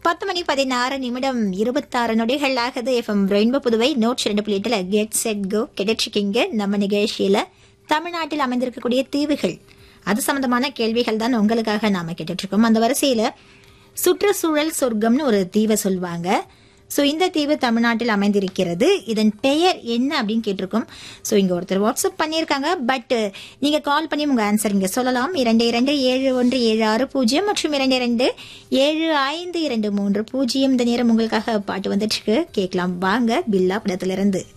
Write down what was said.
பத்து மணி பதினாறு நிமிடம் இருபத்தாறு நொடிகள் ஆகுது எஃப்எம் ரெயின்போ புதுவை நோட்ஸ் ரெண்டு புள்ளி எட்டுல கெட் செட் கோ கிடைச்சிருக்கீங்க நம்ம நிகழ்ச்சியில தமிழ்நாட்டில் அமைந்திருக்கக்கூடிய தீவுகள் அது சம்பந்தமான கேள்விகள் தான் உங்களுக்காக நாம கேட்டுட்டு இருக்கோம் அந்த வரிசையில சுற்றுச்சூழல் சொர்க்கம்னு ஒரு தீவை சொல்லுவாங்க ஸோ இந்த தீவு தமிழ்நாட்டில் அமைந்திருக்கிறது இதன் பெயர் என்ன அப்படின்னு கேட்டிருக்கோம் ஸோ இங்க ஒருத்தர் வாட்ஸ்அப் பண்ணியிருக்காங்க பட் நீங்க கால் பண்ணி உங்க ஆன்சர் இங்க சொல்லலாம் இரண்டு இரண்டு ஏழு ஒன்று ஏழு ஆறு பூஜ்ஜியம் மற்றும் இரண்டு இரண்டு ஏழு ஐந்து இரண்டு மூன்று பூஜ்ஜியம் இந்த நேரம் உங்களுக்காக பாட்டு வந்துட்டு இருக்கு கேட்கலாம் வாங்க பில்லா படத்திலிருந்து